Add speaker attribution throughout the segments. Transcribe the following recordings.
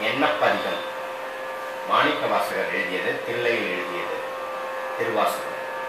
Speaker 1: எண்ணப்பதிகம் மாணிக்க வாசகர் எழுதியது தில்லையில் எழுதியது திருவாசகம்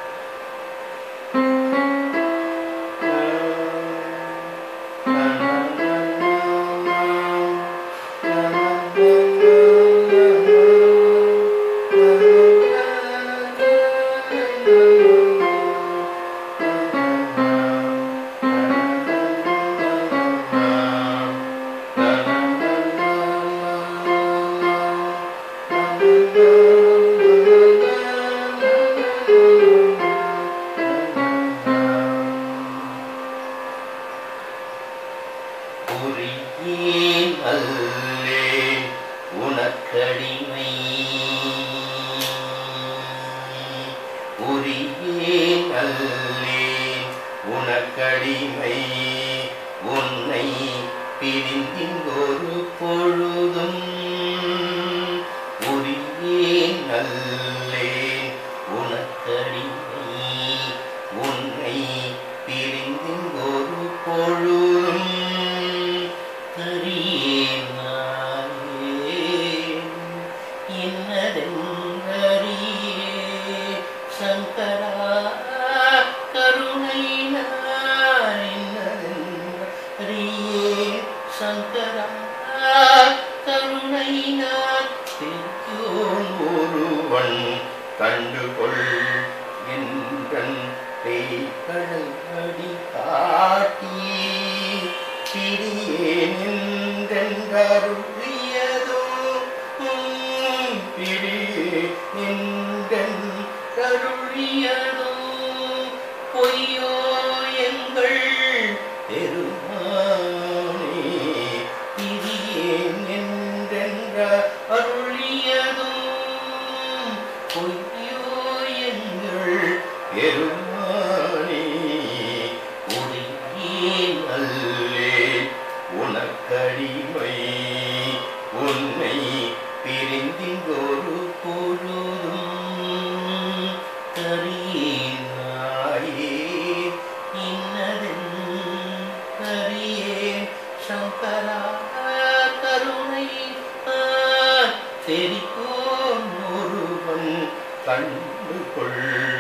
Speaker 2: புரியேன் அல்லேன் உனக்கடிமை புரியேன் அல்லேன் உனக்கடிமை உன்னை பிரிந்திங்கொரு பொழுதும் புரியேன் அல்லேன் உனக்கடிமை உன்னை பிரிந்திங்கொரு பொழுதும் அறியேன் நானேன் இன்னதென்றறியே சங்கரா கருணை நான் இன்னதென்றறியே சங்கரா கருணை நான் பெரியோன் ஒருவன் கண்டுகொள் என்றன் பேய்கடல் அடி காட்டி பிரியேன் என்றென்றருளியதோ உம் பிரியேன் என்றென்றருளியதோ பொய்யோ எங்கள் பெருமானே பிரியேன் என்றென்ற அருளியதோ பொய்யோ எங்கள் பெருமானே உடையேன் அல்லேன் உனக்கடிமை உன்னை பிரிந்திங்கொரு பொழுதும் கரியேனாயே இன்னதென் கரியேன் சங்கரா கருணை தெரிக்கோன் ஒருவன் கண்டு கொள்